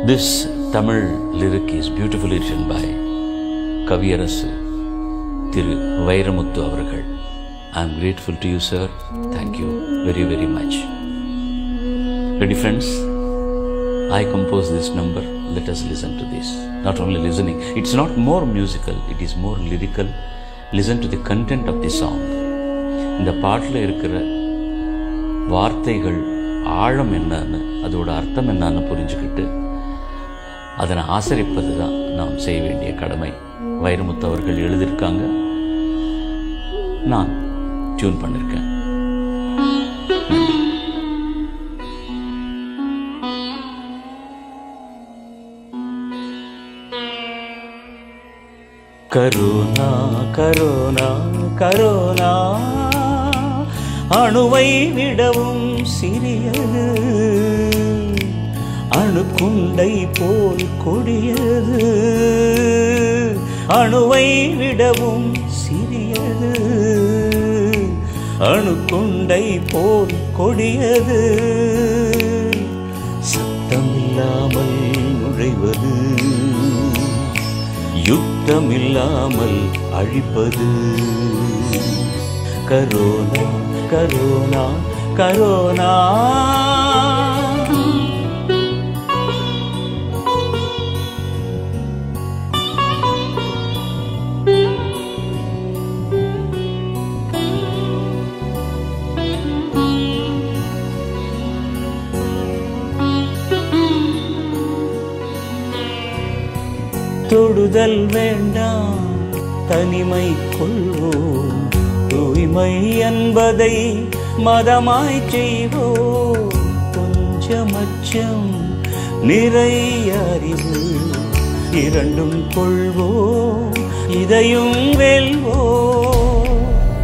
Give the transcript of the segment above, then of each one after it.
This Tamil lyric is beautifully written by கவியரசு திரு வைரமுத்து அவர்கள் I am grateful to you sir thank you very very much ready friends I compose this number, let us listen to this. Not only listening, it's not more musical, it is more lyrical. Listen to the content of the song. இந்த பாட்டில் இருக்கிற வார்த்தைகள் ஆழம் என்னன்னு அதோட அர்த்தம் என்னன்னு புரிஞ்சுக்கிட்டு அதனை ஆசரிப்பது தான் நாம் செய்ய வேண்டிய கடமை வைரமுத்து அவர்கள் எழுதியிருக்காங்க நான் டியூன் பண்ணியிருக்கேன் கரோனா கரோனா கரோனா அணுவை விடவும் சிறியது அணுக்குண்டை போல் கொடியது அணுவை விடவும் சிறியது அணுக்குண்டை போல் கொடியது சத்தமில்லாமல் நுழைவது யுத்தமில்லாமல் அழிப்பது கரோனா கரோனா கரோனா தொடுதல் வேண்டாம் தனிமை கொள்வோம் தூய்மை என்பதை மதமாய் செய்வோம் கொஞ்சமச்சம் நிறைய அறிவு இரண்டும் கொள்வோம் இதையும் வெல்வோம்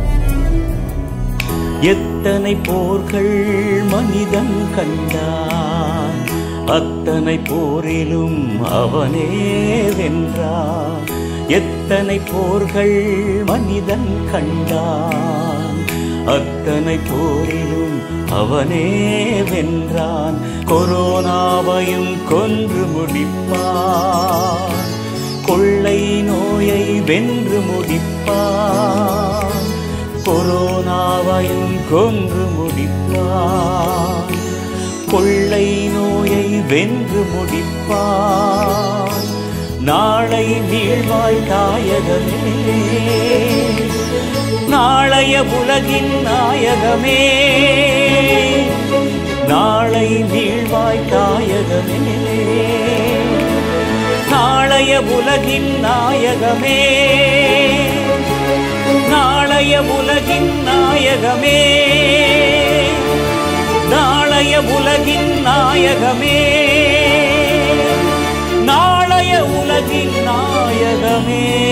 எத்தனை போர்கள் மனிதன் கண்டான் அத்தனை போரிலும் அவனே வென்றான் எத்தனை போர்கள் மனிதன் கண்டான் அத்தனை போரிலும் அவனே வென்றான் கொரோனாவையும் கொன்று முடிப்பான் கொள்ளை நோயை வென்று முடிப்பான் கொரோனாவையும் கொன்று முடிப்பான் கொள்ளை நோயை வென்று முடிப்பான் நாளை நீழ்வாய் தாயகமே நாளைய உலகின் நாயகமே நாளை நீழ்வாய் தாயகமே நாளைய உலகின் நாயகமே நாளைய உலகின் நாயகமே நாளைய உலகின் நாயகமே நாளைய உலகின் நாயகமே